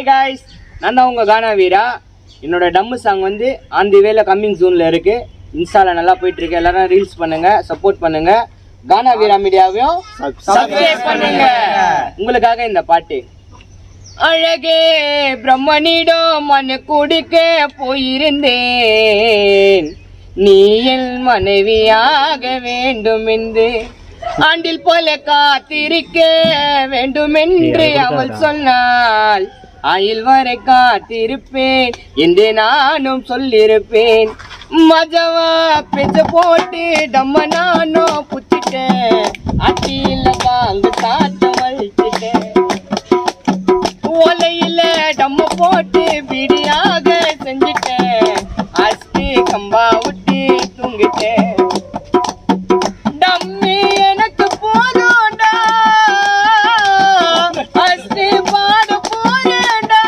hi guys நான் தான் உங்கள் கானா வீரா என்னோட டம்மு சாங் வந்து ஆன் தி வேல கம்மிங் ஜூனில் இருக்கு இன்ஸ்டால நல்லா போயிட்டு இருக்கு எல்லாரும் ரீல்ஸ் பண்ணுங்க சப்போர்ட் பண்ணுங்க கானா வீரா மீடியாவையும் சப்ஸ்கிரைப் பண்ணுங்க உங்களுக்காக இந்த பாட்டு அழகே பிரம்மனிடம் மனு குடிக்க போயிருந்தேன் நீ என் மனைவியாக வேண்டும் என்று ஆண்டில் போல காத்திருக்க வேண்டுமென்று அவள் சொன்னாள் ஆயில் வரை காத்திருப்பேன் என்று நானும் சொல்லிருப்பேன் மஜவா பெச்ச போட்டு டம்ம நானும் புத்திட்டேன் அட்டியில வாங்க காத்த வலிச்சிட்டேன் ஓலையில டம்மு போட்டு பிடியாக செஞ்சுட்டேன் அஸ்தி கம்பா விட்டு தூங்கிட்டேன் டம்மி எனக்கு போதும்டா அஸ்தி பாட போறேன்டா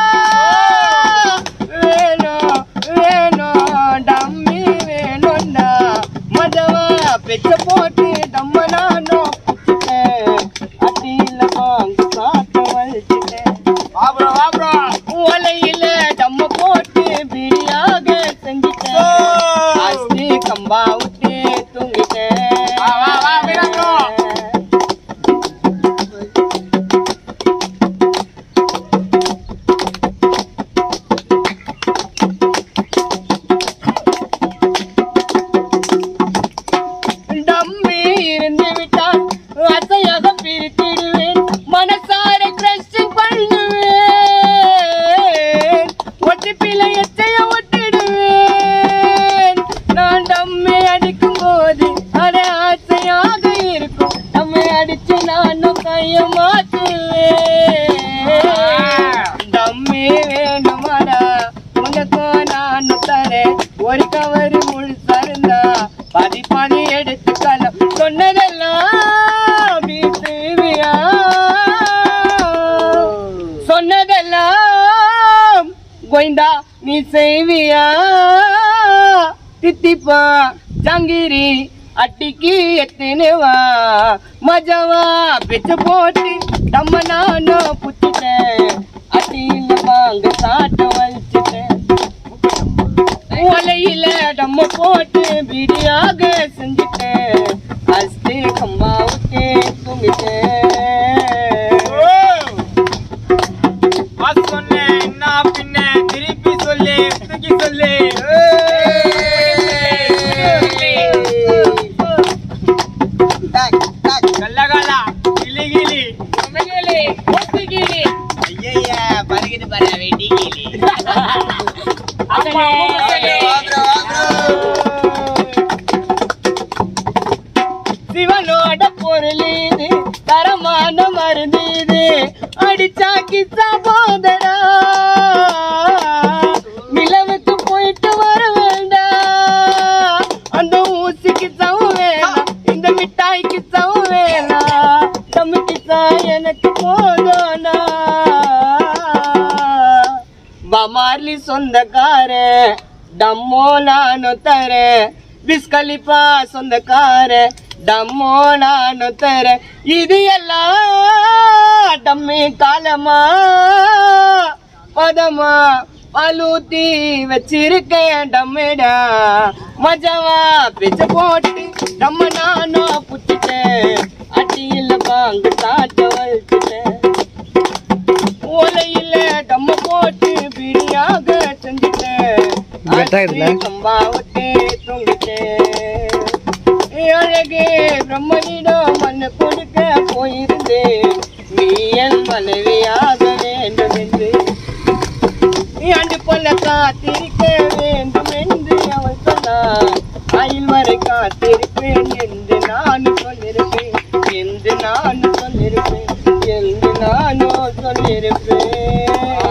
வேணும் வேணும் டம்மி வேணும்டா மதவா பெச்ச போட்டு டம்ம நானும் புடிச்சிட்டேன் அட்டியில வாங்க காத்த வலிச்சிட்டேன் ஓலையில டம்ம போட்டு பிடியாக செஞ்சுட்டேன் அஸ்தி கம்பா விட்டு தூங்கிட்டேன் டம்மி இருந்து விட்டால் அசையாக பிரித்திடுவேன் மனசார கிரஷிங் பண்ணுவேன் ஒட்டி பிள்ளை எச்சைய ஒட்டிடுவேன் நான் டம்மி அடிக்கும் போது அட ஆசையாக இருக்கும் நம்மை அடிச்சு நானும் கைய மாற்றுவேன் டம்மி வேணுமாடா உனக்கும் நானும் தரேன் ஒரு கவரு முழுசா இருந்தா பாதி பாதி எடுத்துக்கலாம் சொன்னதெல்லாம் நீ செய்வியா சொன்னதெல்லாம் கோய்ந்தா நீ செய்வியா தித்திப்பா ஜாங்கிரி அட்டிக்கு எத்தினுவா மஜாவா பிச்சு போட்டு நம்ம நானும் புத்திட்டேன் அட்டியில வாங்க சாட்ட வலிச்சிட்டேன் ஓலையில டம்ம போட்டு பிடியாக செஞ்சுட்டேன் அஸ்தி கம்மா விட்டு தூங்கிட்டேன் சொன்னேன் என்ன பின்ன திருப்பி சொல்லு தூக்கி சொல்லு கல்லகாலா கிளி கிளி ஐயா பறக்கிட்டு பாரு வெட்டி கிளி சிவனோட பொருள் இது தரமான மருந்து இது அடிச்சா கிச்சா போதடா நிலவுக்கு போயிட்டு வர வேண்டாம் அந்த ஊசிக்கு சவும் வேணாம் இந்த மிட்டாய்க்கு சவும் வேணாம் தம்மி கிச்சா எனக்கு போதோனா வமார்லி சொந்தக்காரன் டம்மோ நானும் தரேன் பிஸ்கலிப்பா சொந்தக்காரன் டம்மோ நானும் தரேன் இது எல்லாம் டம்மி காலமா பதமா பலூத்தி வச்சிருக்கேன் டம்மிடா மஜாவா பிச்சை போட்டு நம்ம நானும் புச்சிட்டேன் அட்டியில் பாங்கு சாட்ட வச்சுட்டேன் ஓலையில டம்ம போட்டு பிடியாக செஞ்சுட்டேன் கம்பா விட்டு தூங்கிட்டேன் ஏ அழகே பிரம்மனிடம் மண்ணு கொடுக்க போயிருந்தேன் நீ என் மனைவியாக வேண்டும் என்று நீ ஆண்டு போல காத்திருக்க வேண்டும் என்று அவள் சொன்னார் ஆயில் வரை காத்திருப்பேன் என்று நான் சொல்லிருப்பேன் என்று நான் சொல்லிருப்பேன் என்று நானும் சொல்லிருப்பேன்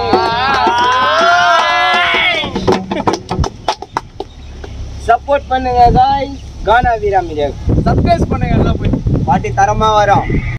சப்போர்ட் பண்ணுங்க காய் கானா வீரா மீடியா சப்ஸ்கிரைப் பண்ணுங்க எல்லாம் போய் பாட்டி தரமா வரும்